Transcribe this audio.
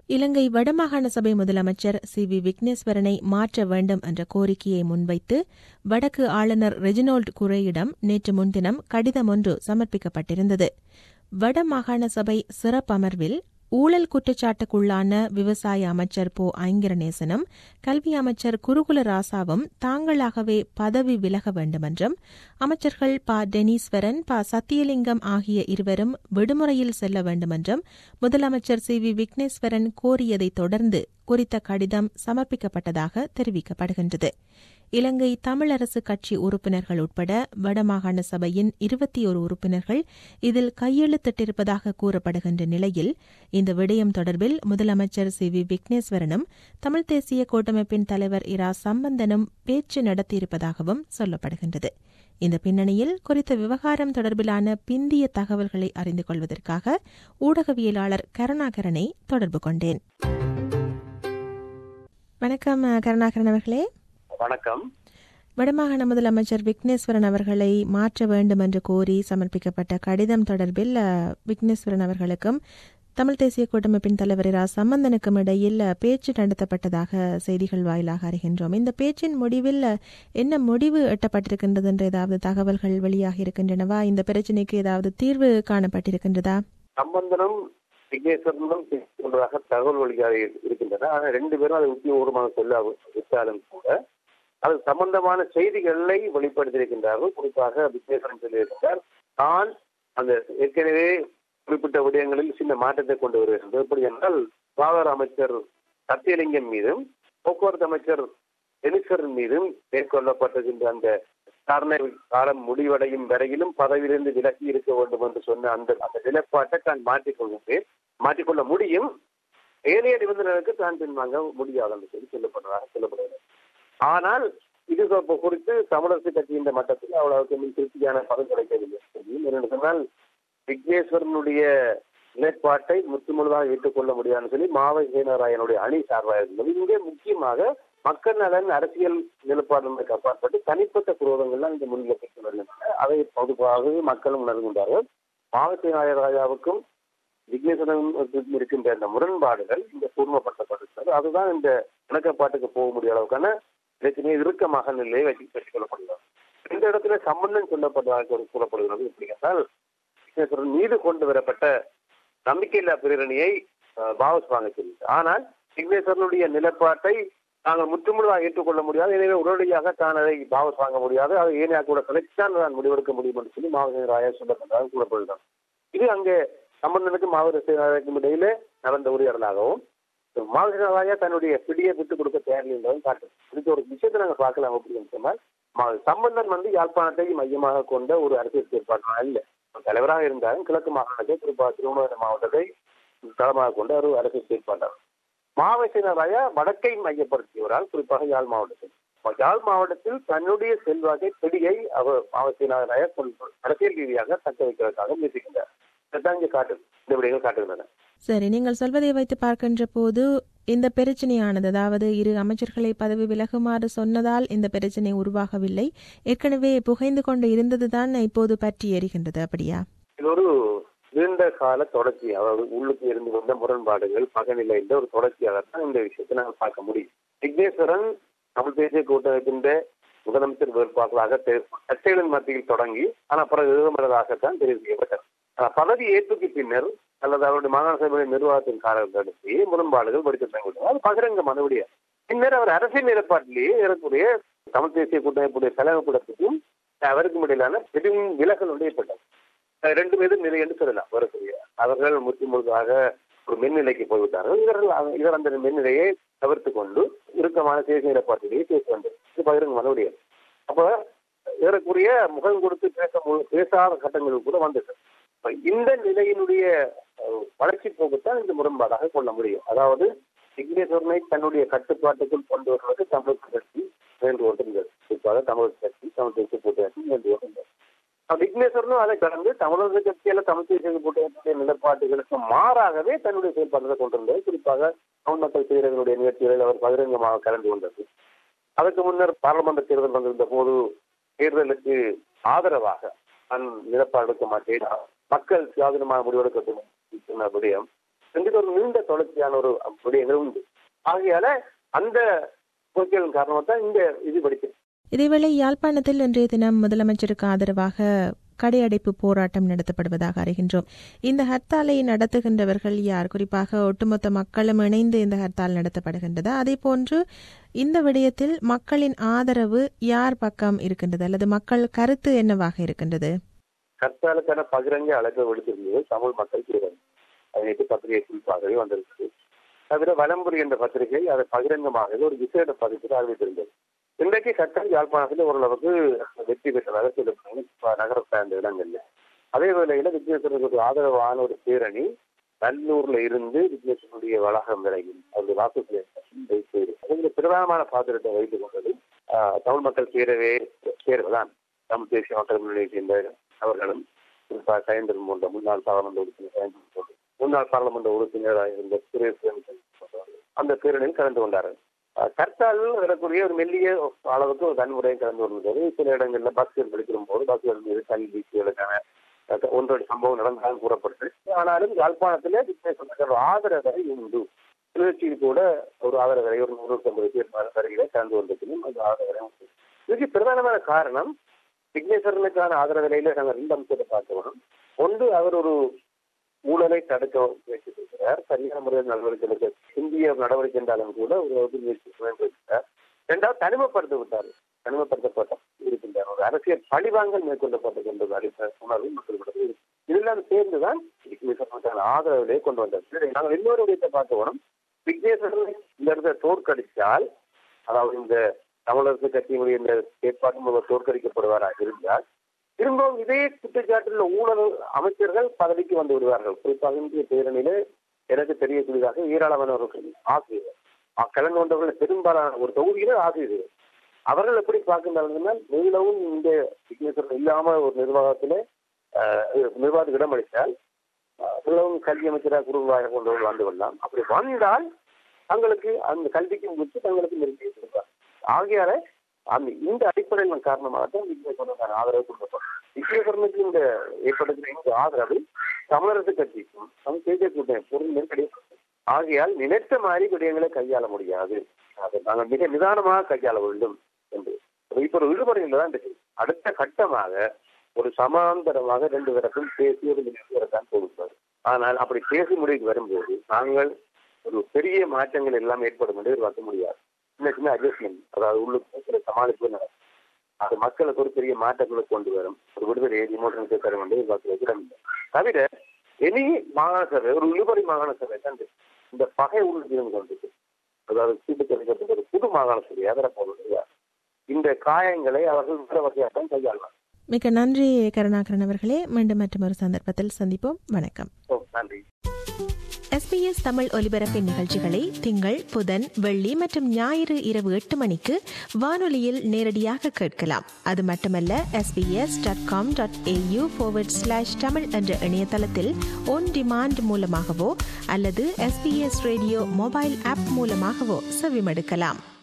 இலங்கை வடமாகாண சபை முதலமைச்சர் சி வி விக்னேஸ்வரனை மாற்ற வேண்டும் என்ற கோரிக்கையை முன்வைத்து வடக்கு ஆளுநர் ரெஜினோல்ட் குரேயிடம் நேற்று முன்தினம் கடிதம் ஒன்று சமர்ப்பிக்கப்பட்டிருந்தது வடமாகாண சபை சிறப்பமர்வில் ஊழல் குற்றச்சாட்டுக்குள்ளான விவசாய அமைச்சர் போ ஐங்கரநேசனும் கல்வி அமைச்சர் குருகுல ராசாவும் தாங்களாகவே பதவி விலக வேண்டுமென்றும் அமைச்சர்கள் ப டெனீஸ்வரன் ப சத்தியலிங்கம் ஆகிய இருவரும் விடுமுறையில் செல்ல வேண்டுமென்றும் முதலமைச்சர் சி வி விக்னேஸ்வரன் கோரியதைத் தொடர்ந்து குறித்த கடிதம் சமர்ப்பிக்கப்பட்டதாக தெரிவிக்கப்படுகின்றது இலங்கை தமிழரசு கட்சி உறுப்பினர்கள் உட்பட வடமாகாண சபையின் இருபத்தி ஒரு உறுப்பினர்கள் இதில் கையெழுத்திட்டிருப்பதாக கூறப்படுகின்ற நிலையில் இந்த விடயம் தொடர்பில் முதலமைச்சர் சி வி விக்னேஸ்வரனும் தமிழ் தேசிய கூட்டமைப்பின் தலைவர் இரா சம்பந்தனும் பேச்சு நடத்தியிருப்பதாகவும் சொல்லப்படுகின்றது இந்த பின்னணியில் குறித்த விவகாரம் தொடர்பிலான பிந்திய தகவல்களை அறிந்து கொள்வதற்காக ஊடகவியலாளர் கருணாகரனை தொடர்பு கொண்டேன் வணக்கம் கருணாகரன் அவர்களே வணக்கம் வடமாகாண முதலமைச்சர் விக்னேஸ்வரன் அவர்களை மாற்ற வேண்டும் என்று கோரி சமர்ப்பிக்கப்பட்ட கடிதம் தொடர்பில் விக்னேஸ்வரன் அவர்களுக்கும் தமிழ் தேசிய கூட்டமைப்பின் தலைவர் இரா சம்பந்தனுக்கும் இடையில் பேச்சு நடத்தப்பட்டதாக செய்திகள் வாயிலாக அறிகின்றோம் இந்த பேச்சின் முடிவில் என்ன முடிவு எட்டப்பட்டிருக்கின்றது என்ற ஏதாவது தகவல்கள் வெளியாக இருக்கின்றனவா இந்த பிரச்சினைக்கு ஏதாவது தீர்வு காணப்பட்டிருக்கின்றதா சம்பந்தனும் விக்னேஸ்வரனும் பேசிக்கொண்டதாக தகவல் வெளியாக இருக்கின்றன ஆனால் ரெண்டு பேரும் அதை உத்தியோகமாக சொல்ல விட்டாலும் கூட அது சம்பந்தமான செய்திகளை வெளிப்படுத்தியிருக்கின்றார்கள் குறிப்பாக விக்னேஸ்வரன் சொல்லியிருக்கிறார் தான் அந்த ஏற்கனவே குறிப்பிட்ட விடயங்களில் சின்ன மாற்றத்தை கொண்டு வருகின்றது எப்படி என்றால் சுகாதார அமைச்சர் சத்தியலிங்கம் மீதும் போக்குவரத்து அமைச்சர் டெனிஸ்வரன் மீதும் மேற்கொள்ளப்பட்டிருக்கின்ற அந்த விசாரணை காலம் முடிவடையும் வரையிலும் பதவியிலிருந்து விலகி இருக்க வேண்டும் என்று சொன்ன அந்த அந்த நிலைப்பாட்டை தான் மாற்றிக்கொள்கின்றேன் மாற்றிக்கொள்ள முடியும் ஏனைய நிபந்தனைகளுக்கு தான் பின்வாங்க முடியாது என்று சொல்லி சொல்லப்படுறதாக சொல்லப்படுகிறது ஆனால் இது குறித்து தமிழரசு கட்சியின் மட்டத்தில் அவ்வளவுக்கு திருப்தியான பதம் கிடைக்கவில்லை என்று சொன்னால் விக்னேஸ்வரனுடைய நிலைப்பாட்டை முற்றுமுழுதாக ஏற்றுக்கொள்ள முடியாதுன்னு சொல்லி மாவை சேனராயனுடைய அணி சார்பாக இருந்தது இங்கே முக்கியமாக மக்கள் நலன் அரசியல் நிலப்பாடுகளுக்கு அப்பாற்பட்டு தனிப்பட்ட குரோதங்கள்லாம் இந்த முன்னிலைக்கு வருகின்றன அதை பொதுவாகவே மக்களும் உணர்கின்றார்கள் மாவட்ட ராஜாவுக்கும் விக்னேஸ்வரன் இருக்கின்ற இந்த முரண்பாடுகள் இந்த கூர்மப்படுத்தப்பட்டிருக்கிறது அதுதான் இந்த இணக்கப்பாட்டுக்கு போக முடிய அளவுக்கான பிரச்சனையை இறுக்கமாக நிலையை வச்சு வச்சுக் கொள்ளப்படுகிறது இந்த இடத்துல சம்பந்தம் சொல்லப்பட்டதாக கூறப்படுகிறது எப்படி என்றால் விக்னேஸ்வரன் மீது கொண்டு வரப்பட்ட நம்பிக்கையில்லா பிரேரணியை பாவஸ் வாங்க சொல்லிட்டு ஆனால் விக்னேஸ்வரனுடைய நிலப்பாட்டை நாங்கள் முற்றுமுழுதாக ஏற்றுக்கொள்ள முடியாது எனவே உடனடியாக தான் அதை பாவஸ் வாங்க முடியாது அதை ஏனையா கூட கலைத்தான் நான் முடிவெடுக்க முடியும் என்று சொல்லி மாவட்ட ராயா சொல்லப்பட்டதாக கூறப்படுகிறார் இது அங்கே சம்பந்தனுக்கும் மாவட்ட ராயாக்கும் இடையிலே நடந்த உரையாடலாகவும் மாவட்ட ராயா தன்னுடைய பிடியை விட்டுக் கொடுக்க தேவையில்லை என்பதும் காட்டும் இதுக்கு ஒரு விஷயத்தை நாங்கள் பார்க்கலாம் அப்படின்னு சொன்னால் சம்பந்தன் வந்து யாழ்ப்பாணத்தை மையமாக கொண்ட ஒரு அரசியல் செயற்பாடு இல்லை தலைவராக இருந்தாலும் கிழக்கு மாகாணத்தை குறிப்பாக திருவண்ணாமலை மாவட்டத்தை தளமாக கொண்ட ஒரு அரசியல் செயற்பாட்டார் மாவட்டராய வடக்கை மையப்படுத்தியவரால் குறிப்பாக யாழ் மாவட்டத்தில் யாழ் மாவட்டத்தில் தன்னுடைய செல்வாக்கை பிடியை அவர் மாவட்டராய அரசியல் ரீதியாக தக்க வைக்கிறதுக்காக முயற்சிக்கின்றார் இதுதான் இங்கே காட்டு இந்த விடைகள் காட்டுகின்றன சரி நீங்கள் சொல்வதை வைத்து பார்க்கின்ற போது இந்த பிரச்சனையானது அதாவது இரு அமைச்சர்களை பதவி விலகுமாறு சொன்னதால் இந்த பிரச்சனை உருவாகவில்லை ஏற்கனவே புகைந்து கொண்டு இருந்ததுதான் இப்போது பற்றி எரிகின்றது அப்படியா இது ஒரு நீண்ட கால தொடர்ச்சி அதாவது உள்ளுக்கு இருந்து வந்த முரண்பாடுகள் பகநிலை என்ற ஒரு தொடர்ச்சியாகத்தான் இந்த விஷயத்தை நாங்கள் பார்க்க முடியும் விக்னேஸ்வரன் தமிழ் தேசிய கூட்டமைப்பின் முதலமைச்சர் வேட்பாளராக கட்சிகளின் மத்தியில் தொடங்கி ஆனால் பிறகு விரும்புவதாகத்தான் தெரிவு செய்யப்பட்டது பதவி ஏற்புக்கு பின்னர் அல்லது அவருடைய மாகாண சபையின் நிர்வாகத்தின் காலகட்டத்தை முரண்பாடுகள் படித்து அது பகிரங்க மனுடைய பின்னர் அவர் அரசியல் நிலைப்பாட்டிலேயே ஏறக்கூடிய தமிழ் தேசிய கூட்டமைப்புடைய தலைமை கூடத்துக்கும் அவருக்கும் இடையிலான பெரும் விலகல் ஒன்று ஏற்பட்டது ரெண்டு பேரும் நிலை என்று சொல்லலாம் வரக்கூடிய அவர்கள் முற்று முழுதாக ஒரு மென்னிலைக்கு போய்விட்டார்கள் இவர்கள் இவர் அந்த மென்னிலையை தவிர்த்து கொண்டு இறுக்கமான தேசிய நிலைப்பாட்டிலேயே பேச வேண்டும் இது பகிரங்க மனுடைய அப்ப ஏறக்குரிய முகம் கொடுத்து பேச பேசாத கட்டங்கள் கூட வந்தது இந்த நிலையினுடைய வளர்ச்சி போக்குத்தான் இந்த முரண்பாடாக கொள்ள முடியும் அதாவது விக்னேஸ்வரனை தன்னுடைய கட்டுப்பாட்டுக்குள் கொண்டு வருவது தமிழக கட்சி முயன்று கொண்டிருந்தது குறிப்பாக தமிழக கட்சி தமிழ் தேசிய கூட்டணி முயன்று கொண்டிருந்தது விக்னேஸ்வரனும் அதை கடந்து தமிழக கட்சியில தமிழ் தேசிய கூட்டணியுடைய நிலைப்பாடுகளுக்கு மாறாகவே தன்னுடைய செயல்பாடுகளை கொண்டிருந்தது குறிப்பாக தமிழ் மக்கள் சீரர்களுடைய நிகழ்ச்சிகளில் அவர் பகிரங்கமாக கலந்து கொண்டது அதற்கு முன்னர் பாராளுமன்ற தேர்தல் வந்திருந்த போது தேர்தலுக்கு ஆதரவாக நான் நிலப்பாடு எடுக்க மாட்டேன் மக்கள் சுயாதீனமாக முடிவெடுக்க சொன்ன விடயம் என்கிற ஒரு நீண்ட தொடர்ச்சியான ஒரு விடயங்கள் உண்டு ஆகையால அந்த கோரிக்கைகளின் காரணமாக தான் இந்த இது படிக்கிறது இதேவேளை யாழ்ப்பாணத்தில் இன்றைய தினம் முதலமைச்சருக்கு ஆதரவாக கடையடைப்பு போராட்டம் நடத்தப்படுவதாக அறிகின்றோம் இந்த ஹர்த்தாலை நடத்துகின்றவர்கள் யார் குறிப்பாக ஒட்டுமொத்த மக்களும் இணைந்து இந்த ஹர்த்தால் நடத்தப்படுகின்றதா அதே போன்று இந்த விடயத்தில் மக்களின் ஆதரவு யார் பக்கம் இருக்கின்றது அல்லது மக்கள் கருத்து என்னவாக இருக்கின்றது ஹர்த்தாலுக்கான பகிரங்க அழைப்பு விடுத்திருந்தது தமிழ் மக்கள் செய்தார் அது நேற்று பத்திரிகை குறிப்பாகவே வந்திருக்கு தவிர வலம்புரி என்ற பத்திரிகை அதை பகிரங்கமாக ஒரு விசேட பதிப்பில் அறிவித்திருந்தது இன்றைக்கு ஹர்த்தால் யாழ்ப்பாணத்தில் ஓரளவுக்கு வெற்றி பெற்றதாக சொல்லப்படுங்க நகர சார்ந்த இடங்கள்ல அதே வேளையில விக்னேஸ்வரருக்கு ஆதரவான ஒரு பேரணி நல்லூர்ல இருந்து விக்னேஸ்வரனுடைய வளாகம் வரையும் அவருடைய வாக்குகளை வைத்து அதில் பிரதானமான பாத்திரத்தை வைத்துக் கொண்டது தமிழ் மக்கள் சேரவே சேர்வதான் தமிழ் தேசிய மக்கள் முன்னணியை சேர்ந்த அவர்களும் குறிப்பாக சயந்திரன் போன்ற முன்னாள் பாராளுமன்ற உறுப்பினர் சயந்திரன் போன்ற முன்னாள் பாராளுமன்ற உறுப்பினராக இருந்த சுரேஷ் அந்த பேரணியில் கலந்து கொண்டார்கள் கர்த்தால் வரக்கூடிய ஒரு மெல்லிய அளவுக்கு ஒரு வன்முறையும் கலந்து வருகிறது சில இடங்கள்ல பஸ்கள் படிக்கிற போது பஸ்கள் மீது கல் வீச்சுகளுக்கான ஒன்றொரு சம்பவம் நடந்தாலும் கூறப்பட்டு ஆனாலும் யாழ்ப்பாணத்திலே ஒரு ஆதரவை உண்டு கிளர்ச்சியில் கூட ஒரு ஆதரவரை ஒரு நூறு ஐம்பது பேர் வருகையில கலந்து வந்திருக்கணும் அந்த ஆதரவை உண்டு இதுக்கு பிரதானமான காரணம் விக்னேஸ்வரனுக்கான ஆதரவிலையில நாங்கள் ரெண்டு அம்சத்தை பார்க்கணும் ஒன்று அவர் ஒரு ஊழலை தடுக்க முயற்சித்திருக்கிறார் சரியான முறையில் நடவடிக்கை எடுக்க இந்திய நடவடிக்கை என்றாலும் கூட ஒரு முயற்சி முயன்றிருக்கிறார் இரண்டாவது தனிமைப்படுத்தி விட்டார் தனிமைப்படுத்தப்பட்ட இருக்கின்றார் ஒரு அரசியல் பழிவாங்கல் மேற்கொள்ளப்பட்டது என்ற அடிப்படை உணர்வு மக்களிடம் இதெல்லாம் சேர்ந்துதான் விக்னேஸ்வரனுக்கான ஆதரவிலே கொண்டு வந்தார் நாங்கள் இன்னொரு விடயத்தை பார்க்க வரோம் விக்னேஸ்வரனை இந்த இடத்துல தோற்கடித்தால் அதாவது இந்த தமிழரசு கட்சியினுடைய இந்த ஏற்பாடு தோற்கடிக்கப்படுவாராக இருந்தால் திரும்பவும் இதே குற்றச்சாட்டில் ஊழல் அமைச்சர்கள் பதவிக்கு வந்து விடுவார்கள் குறிப்பாக இந்திய பேரணியில எனக்கு தெரியக்கூடியதாக ஏராளமானவர்கள் ஆசிரியர் கலந்து கொண்டவர்கள் பெரும்பாலான ஒரு தொகுதியில ஆசிரியர் அவர்கள் எப்படி பார்க்கின்றார்கள் மீளவும் இந்த விக்னேஸ்வரன் இல்லாம ஒரு நிர்வாகத்திலே நிர்வாகத்துக்கு இடமளித்தால் மீளவும் கல்வி அமைச்சராக குருவாக கொண்டவர்கள் வந்து கொள்ளலாம் அப்படி வந்தால் தங்களுக்கு அந்த கல்விக்கு முடிச்சு தங்களுக்கு நிறுத்தி கொடுப்பார் ஆகையால அந்த இந்த அடிப்படையின் காரணமாக தான் விக்னேஸ்வரனுக்கான ஆதரவு கொடுக்கப்படும் விக்னேஸ்வரனுக்கு இந்த ஏற்படுகிற இந்த ஆதரவு தமிழரசு கட்சிக்கும் நம் தேசிய கூட்டணி பொருள் கிடையாது ஆகையால் நினைத்த மாதிரி விடயங்களை கையாள முடியாது அதை நாங்கள் மிக நிதானமாக கையாள வேண்டும் என்று இப்ப ஒரு விடுமுறையில் தான் இருக்கு அடுத்த கட்டமாக ஒரு சமாந்தரமாக ரெண்டு தரப்பும் பேசி ஒரு முடிவுதான் கொடுப்பார் ஆனால் அப்படி பேசி முடிவுக்கு வரும்போது நாங்கள் ஒரு பெரிய மாற்றங்கள் எல்லாம் ஏற்படும் என்று எதிர்பார்க்க முடியாது சின்ன சின்ன அட்ஜஸ்ட்மெண்ட் அதாவது உள்ளுக்கு சமாளிப்பு நடக்கும் அது மக்களுக்கு ஒரு பெரிய மாற்றங்களை கொண்டு வரும் ஒரு விடுதலை ரிமோட்டனுக்கு தரும் என்று எதிர்பார்க்க இடமில்லை தவிர இனி மாகாண சபை ஒரு இழுபறி மாகாண சபை தான் இந்த பகை உறுதியும் கொண்டிருக்கு அதாவது சீட்டு கிடைக்கப்பட்ட ஒரு புது மாகாண சபை அதர போவது இந்த காயங்களை அவர்கள் வேற வகையாக கையாளலாம் மிக நன்றி கருணாகரன் அவர்களே மீண்டும் மற்றொரு சந்தர்ப்பத்தில் சந்திப்போம் வணக்கம் நன்றி எஸ்பிஎஸ் தமிழ் ஒலிபரப்பின் நிகழ்ச்சிகளை திங்கள் புதன் வெள்ளி மற்றும் ஞாயிறு இரவு எட்டு மணிக்கு வானொலியில் நேரடியாக கேட்கலாம் அது மட்டுமல்ல SBS dot com dot AU forward slash Tamil என்ற இணையதளத்தில் ஒன் டிமாண்ட் மூலமாகவோ அல்லது எஸ்பிஎஸ் ரேடியோ மொபைல் ஆப் மூலமாகவோ செவிமடுக்கலாம்